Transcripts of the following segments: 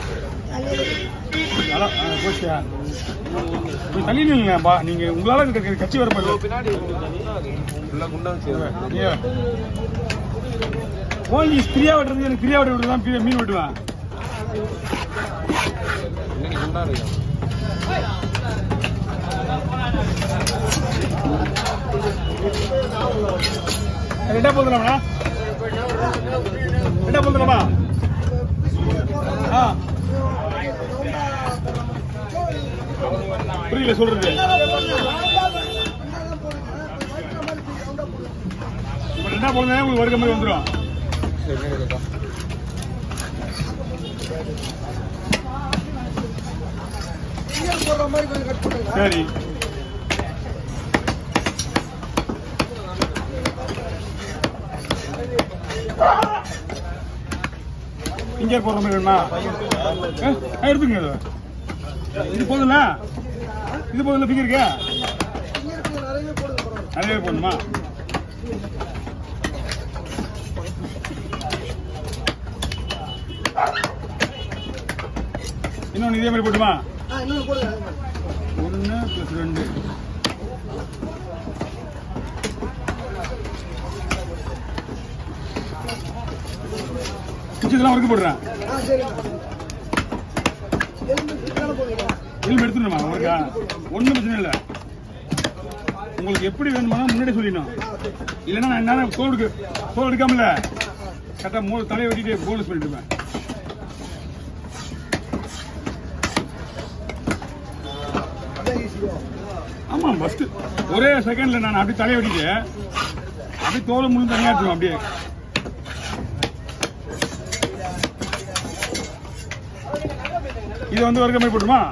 அதான், ஆ, போச்சியா போய் தள்ளி நில்லுங்கப்பா நீங்க உங்களால இருக்க கட்சி வர பாருங்க பின்னாடி ஃபுல்லா குண்டா வச்சு போய் ஃப்ரீயா வெட்டுறது எனக்கு ஃப்ரீயா வெட்ட விட்டு தான் மீன் வெட்டுவேன் இன்னைக்கு குண்டா இருக்கு ரெண்டா போதுலாமா ரெண்டா போதுலாமா ஆ புரியல சொல்றது இப்ப ரெண்டா போதுனா உங்களுக்கு வருக மாதிரி வந்துடும் சரி இருக்கா சரி இங்கே போடுற மாதிரி வேணுமா ஆ, ஆ, எடுத்துங்க இது. இது போதும்ல இது போதும்ல ஃபிகருக்கு நிறைய போடணுமா இன்னொன்று இதே மாதிரி போட்டுமா ஒன்று ப்ளஸ் ரெண்டு குச்சிதெல்லாம் வறுக்க போடுறேன் எலும்பு எடுத்துடணுமா உங்களுக்கா ஒன்றும் பிரச்சனை இல்லை உங்களுக்கு எப்படி வேணுமா முன்னாடி சொல்லிடணும் இல்லைன்னா நான் என்ன தோல் எடுக்க தோல் எடுக்காமல கரெக்டாக மூணு தலையை வெட்டிட்டு போனஸ் பண்ணிட்டுருப்பேன் ஆமா ஃபர்ஸ்ட் ஒரே செகண்ட்ல நான் அப்படியே தலையை வெட்டிட்டு அப்படியே தோலை முழு தனியா எடுத்துருவேன் அப்படியே இது வந்து வர்க்க மாதிரி போட்டுமா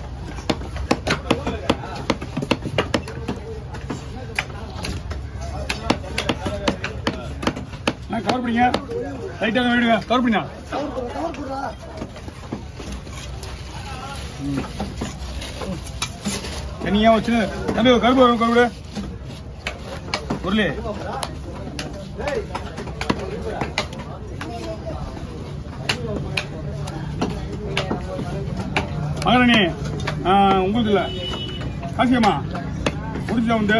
கவர் பண்ணிங்க லைட்டாக விடுங்க கவர் பண்ணியா தனியா வச்சு தம்பி ஒரு கருப்பு வரும் கருப்பு பொருளே மகாராணி ஆ, உங்களுக்கு இல்ல காசியம்மா முடிஞ்சா உண்டு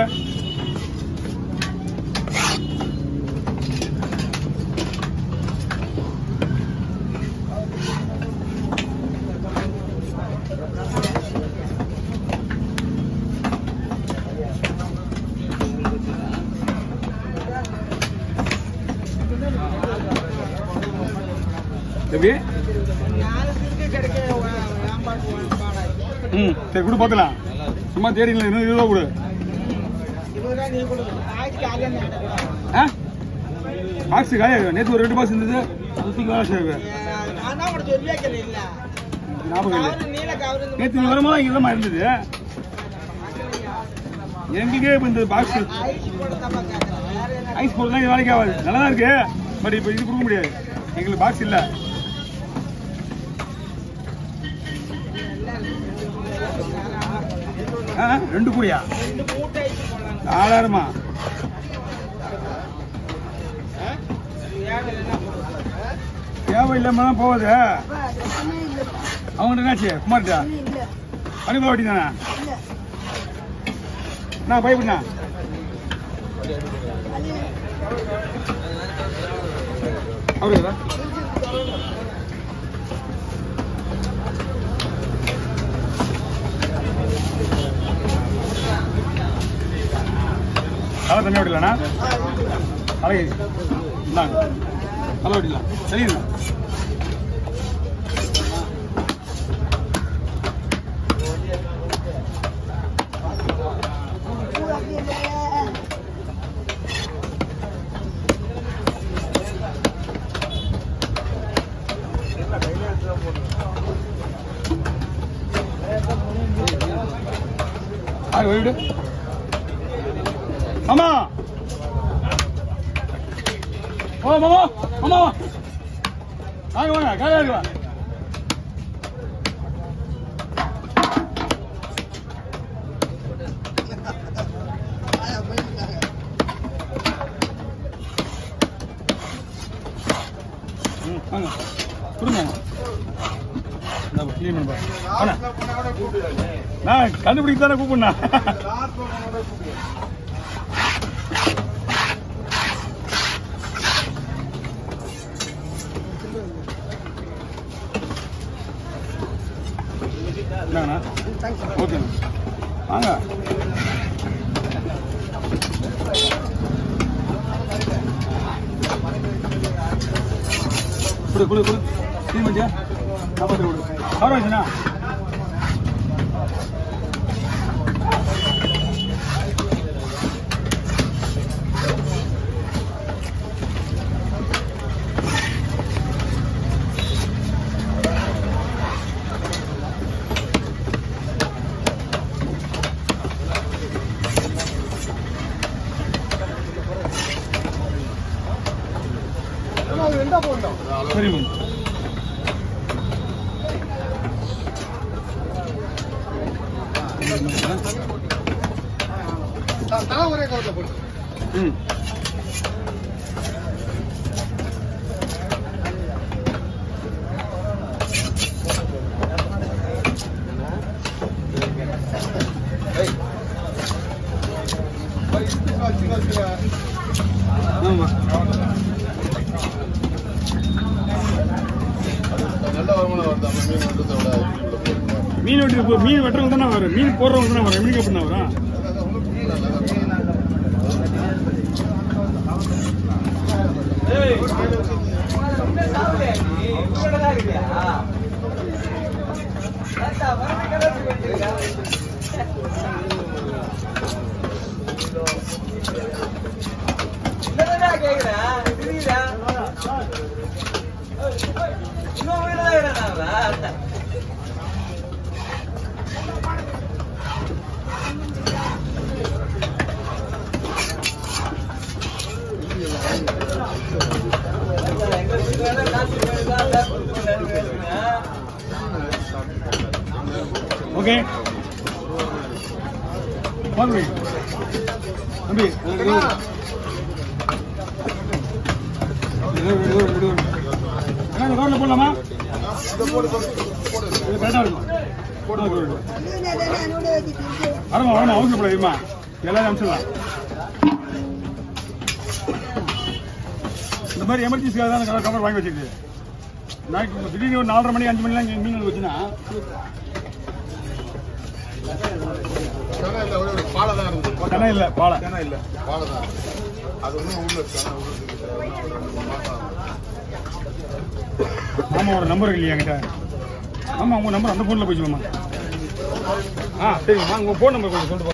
எப்படி ம் சரி கொடு பார்க்கலாம் சும்மா தேடிங்களா இன்னும் இருபது ரூபா கொடு ஆ பாக்ஸ் காலியாக நேற்று ஒரு ரெண்டு பாக்ஸ் இருந்தது சுற்றி வேலை செய்யுது ஞாபகம் இல்லை நேற்று நீ வரும்போது இங்கே தான் இருந்தது எங்கேயே இப்போ இந்த பாக்ஸ் ஐஸ் போடுறதுலாம் இது வேலைக்கு ஆகாது நல்லா தான் இருக்கு பட் இப்போ இது கொடுக்க முடியாது எங்களுக்கு பாக்ஸ் இல்லை ஆ ரெண்டு கூடியா நாலாயிரமா தேவை இல்லாம தான் போகுது அவங்கள்ட்ட என்னாச்சு குமார்ட்டா அனுபவ வட்டி தானே நான் பயப்படா அப்படியா தலை தண்ணி விடலண்ணா தலை இந்தாங்க தலை விடலாம் சரிண்ணா ஆறு வீடு மாமா ஓ மாமா மாமா வாங்க வாங்க காலையா இருக்கு வா ம், வாங்க கொடுங்க இந்த clean பண்ணு பாரு. அண்ணா. நான் கண்டுபிடிக்க தானே கூப்பிடுண்ணா என்னங்கண்ணா ஓகேண்ணா வாங்க கொடு கொடு கொடு க்ளீன் பண்ணியா சாப்பாடு கொடு சாப்பிட வச்சுண்ணா சரி மேம் ம் ஆமா நல்ல வருமானம் வருது அந்த மீன் வெட்டுறதை விட இதுக்குள்ள போயிருந்தா. மீன் வெட்டி மீன் வெட்டுறவங்க தானே வரும் மீன் போடுறவங்க தானே வரும் மீன் எப்படி வரும் ஓகே வாங்க தம்பி எனக்கு இது ஒரு- இது ஒரு- இது ஒரு- அண்ணா, இந்த ரோட்ல போடலாமா இதை போடு, போடு, போடு. இது கரெக்டா இருக்கும் போடு போடு வரமா வரமா அவசரப்படாதுமா எல்லாரும் அனுப்பிச்சிடலாம் இந்த மாதிரி எமர்ஜென்சிக்காக தான் கவர் கவர் வாங்கி வச்சிருக்கு நாளைக்கு திடீர்னு ஒரு நாலரை மணி அஞ்சு மணிலாம் இங்கே மீன் வச்சுன்னா செனை இல்ல, ஒரே ஒரு பாலை தான் இருந்தது. கணம் இல்லை பாலை செனை இல்ல, பாலை தான். அது இன்னும் உள்ள இருக்கு. ஆனா உள்ள இருக்குது. அதெல்லாம் ஒரு ரெண்டு மூணு மாசம் ஆகும். மாமாவோட நம்பர் இல்லையா என்கிட்ட ஆமா உங்க நம்பர் அந்த ஃபோனில் போயிடுச்சு மாமா ஆ சரிங்கம்மா உங்கள் ஃபோன் நம்பர் கொஞ்சம் சொல்லிட்டு